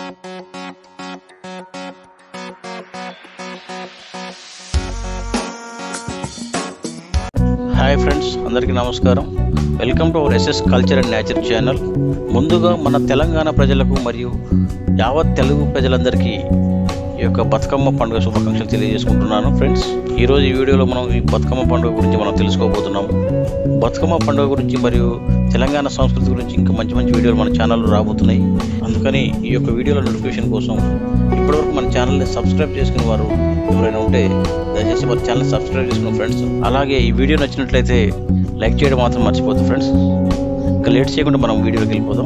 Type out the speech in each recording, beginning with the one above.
hi friends అందరికీ నమస్కారం welcome to our S S culture and nature channel ముందుగా మన తెలంగాణ ప్రజలకు మరియు యావత్ తెలుగు ప్రజలందరికీ ఈ యొక్క బతుకమ్మ పండుగ శుభాకాంక్షలు తెలియజేసుకుంటున్నాను ఫ్రెండ్స్ ఈరోజు ఈ వీడియోలో మనం ఈ బతుకమ్మ పండుగ గురించి మనం తెలుసుకోబోతున్నాము బతుకమ్మ పండుగ గురించి మరియు తెలంగాణ సంస్కృతి గురించి ఇంకా మంచి మంచి వీడియోలు మన ఛానల్లో రాబోతున్నాయి అందుకని ఈ యొక్క వీడియోల నోటిఫికేషన్ కోసం ఇప్పటివరకు మన ఛానల్ని సబ్స్క్రైబ్ చేసుకున్న వారు ఎవరైనా ఉంటే దయచేసి మన ఛానల్ సబ్స్క్రైబ్ చేసుకున్న ఫ్రెండ్స్ అలాగే ఈ వీడియో నచ్చినట్లయితే లైక్ చేయడం మాత్రం మర్చిపోద్దు ఫ్రెండ్స్ ఇంకా లేట్ చేయకుండా మనం వీడియోకి వెళ్ళిపోదాం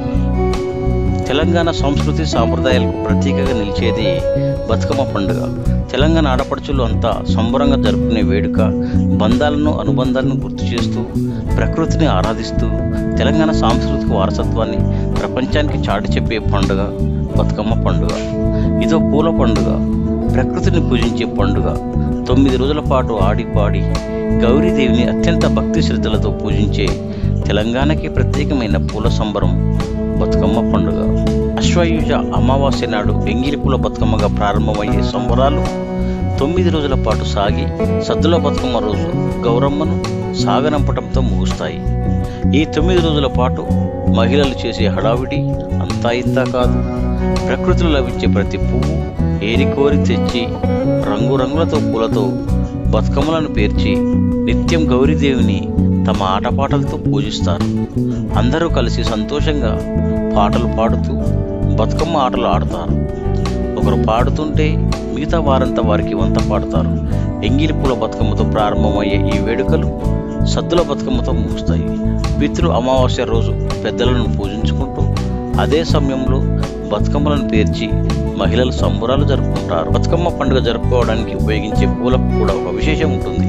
తెలంగాణ సంస్కృతి సాంప్రదాయాలకు ప్రతీకగా నిలిచేది బతుకమ్మ పండుగ తెలంగాణ ఆడపడుచులు అంతా సంబరంగా జరుపుకునే వేడుక బంధాలను అనుబంధాలను గుర్తు చేస్తూ ప్రకృతిని ఆరాధిస్తూ తెలంగాణ సాంస్కృతిక వారసత్వాన్ని ప్రపంచానికి చాటి చెప్పే పండుగ బతుకమ్మ పండుగ ఇదో పూల పండుగ ప్రకృతిని పూజించే పండుగ తొమ్మిది రోజుల పాటు ఆడి పాడి గౌరీదేవిని అత్యంత భక్తి శ్రద్ధలతో పూజించే తెలంగాణకి ప్రత్యేకమైన పూల సంబరం బతుకమ్మ పండుగ అశ్వయుజ అమావాస్య నాడు ఎంగిలి పూల బతుకమ్మగా ప్రారంభమయ్యే సంబరాలు తొమ్మిది రోజుల పాటు సాగి సద్దుల బతుకమ్మ రోజు గౌరమ్మను సాగనంపటంతో ముగుస్తాయి ఈ తొమ్మిది రోజుల పాటు మహిళలు చేసే హడావిడి అంతా ఇంతా కాదు ప్రకృతిలో లభించే ప్రతి పువ్వు ఏరికోరి తెచ్చి రంగురంగులతో పూలతో బతుకమ్మలను పేర్చి నిత్యం గౌరీదేవిని తమ ఆటపాటలతో పూజిస్తారు అందరూ కలిసి సంతోషంగా పాటలు పాడుతూ బతుకమ్మ ఆటలు ఆడతారు ఒకరు పాడుతుంటే మిగతా వారంతా వారికి వంత పాడతారు ఎంగిలి పూల బతుకమ్మతో ప్రారంభమయ్యే ఈ వేడుకలు సద్దుల బతుకమ్మతో ముగుస్తాయి పితృ అమావాస్య రోజు పెద్దలను పూజించుకుంటూ అదే సమయంలో బతుకమ్మలను పేర్చి మహిళలు సంబురాలు జరుపుకుంటారు బతుకమ్మ పండుగ జరుపుకోవడానికి ఉపయోగించే పూలకు కూడా ఒక విశేషం ఉంటుంది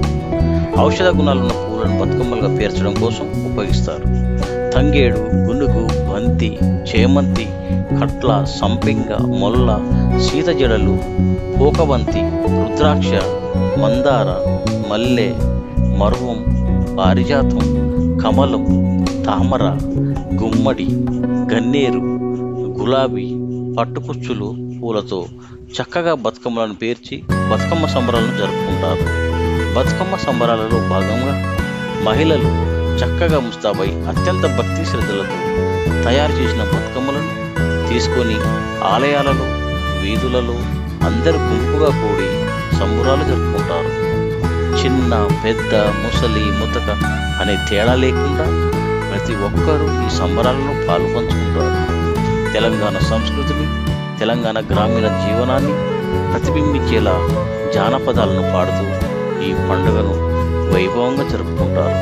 ఔషధ గుణాలున్న పూలను బతుకమ్మలుగా పేర్చడం కోసం ఉపయోగిస్తారు తంగేడు గునుగు బంతి చేమంతి కట్ల సంపింగ మొల్ల సీత జడలు పోకబంతి రుద్రాక్ష మందార మల్లె మరువం పారిజాతం కమలం తామర గుమ్మడి గన్నేరు గులాబీ పట్టుకుచ్చులు పూలతో చక్కగా బతుకమ్మలను పేర్చి బతుకమ్మ సంబరాలను జరుపుకుంటారు బతుకమ్మ సంబరాలలో భాగంగా మహిళలు చక్కగా ముస్తాబై అత్యంత భక్తి శ్రద్ధలతో తయారు చేసిన బతుకమ్మలను తీసుకొని ఆలయాలలో వీధులలో అందరు గుంపుగా కూడి సంబురాలు జరుపుకుంటారు చిన్న పెద్ద ముసలి ముతక అనే తేడా లేకుండా ప్రతి ఒక్కరూ ఈ సంబరాలలో పాలు పంచుకుంటారు తెలంగాణ సంస్కృతిని తెలంగాణ గ్రామీణ జీవనాన్ని ప్రతిబింబించేలా జానపదాలను పాడుతూ ఈ పండుగను వైభవంగా జరుపుకుంటారు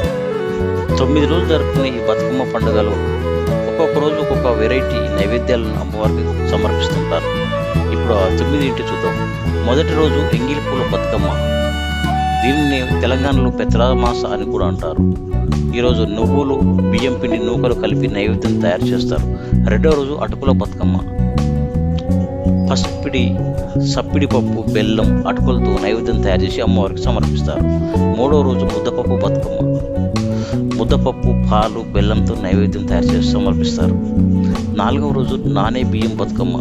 తొమ్మిది రోజులు జరుపుకునే ఈ బతుకమ్మ పండుగలో ఒక్కొక్క రోజు ఒక్కొక్క వెరైటీ నైవేద్యాలను అమ్మవారికి సమర్పిస్తుంటారు ఇప్పుడు ఆ తొమ్మిది ఇంటి చూద్దాం మొదటి రోజు ఎంగిలి పూల బతుకమ్మ దీనిని తెలంగాణలో పెత్తరామాస అని కూడా అంటారు ఈరోజు నువ్వులు బియ్యం పిండి నూకలు కలిపి నైవేద్యం తయారు చేస్తారు రెండో రోజు అటుకుల బతుకమ్మ పసిపిడి సప్పిడి పప్పు బెల్లం అటుకులతో నైవేద్యం తయారు చేసి అమ్మవారికి సమర్పిస్తారు మూడో రోజు ముద్దపప్పు బతుకమ్మ ముద్దపప్పు పాలు బెల్లంతో నైవేద్యం తయారు చేసి సమర్పిస్తారు నాలుగవ రోజు నానే బియ్యం బతుకమ్మ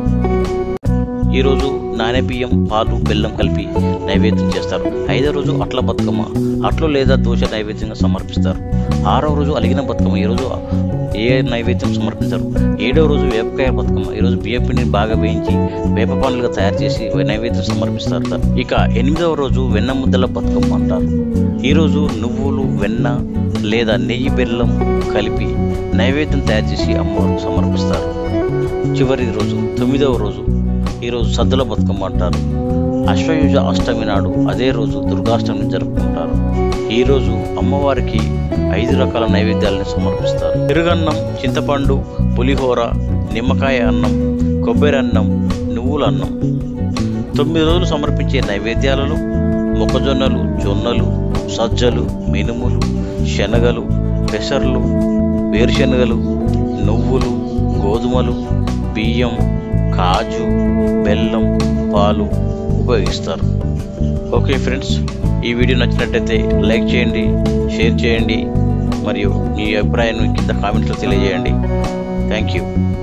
ఈరోజు నానే బియ్యం పాలు బెల్లం కలిపి నైవేద్యం చేస్తారు ఐదవ రోజు అట్ల బతుకమ్మ అట్లు లేదా దోశ నైవేద్యంగా సమర్పిస్తారు ఆరవ రోజు అలిగిన బతుకమ్మ ఈరోజు ఏ నైవేద్యం సమర్పించారు ఏడవ రోజు వేపకాయ బతుకమ్మ ఈరోజు బియ్యం పిండిని బాగా వేయించి వేప పండ్లుగా తయారు చేసి నైవేద్యం సమర్పిస్తారు ఇక ఎనిమిదవ రోజు వెన్న ముద్దల బతుకమ్మ అంటారు ఈరోజు నువ్వులు వెన్న లేదా నెయ్యి బెల్లం కలిపి నైవేద్యం తయారు చేసి అమ్మవారికి సమర్పిస్తారు చివరి రోజు తొమ్మిదవ రోజు ఈరోజు సద్దుల బతుకమ్మ అంటారు అశ్వయుజ అష్టమి నాడు అదే రోజు దుర్గాష్టమి జరుపుకుంటారు ఈరోజు అమ్మవారికి ఐదు రకాల నైవేద్యాలను సమర్పిస్తారు పెరుగన్నం చింతపండు పులిహోర నిమ్మకాయ అన్నం కొబ్బరి అన్నం నువ్వుల అన్నం తొమ్మిది రోజులు సమర్పించే నైవేద్యాలలో మొక్కజొన్నలు జొన్నలు సజ్జలు మినుములు శనగలు పెసర్లు వేరుశనగలు నువ్వులు గోధుమలు బియ్యం కాజు బెల్లం పాలు ఉపయోగిస్తారు ఓకే ఫ్రెండ్స్ ఈ వీడియో నచ్చినట్టయితే లైక్ చేయండి షేర్ చేయండి మరియు మీ అభిప్రాయాన్ని కింద కామెంట్స్లో తెలియజేయండి థ్యాంక్ యూ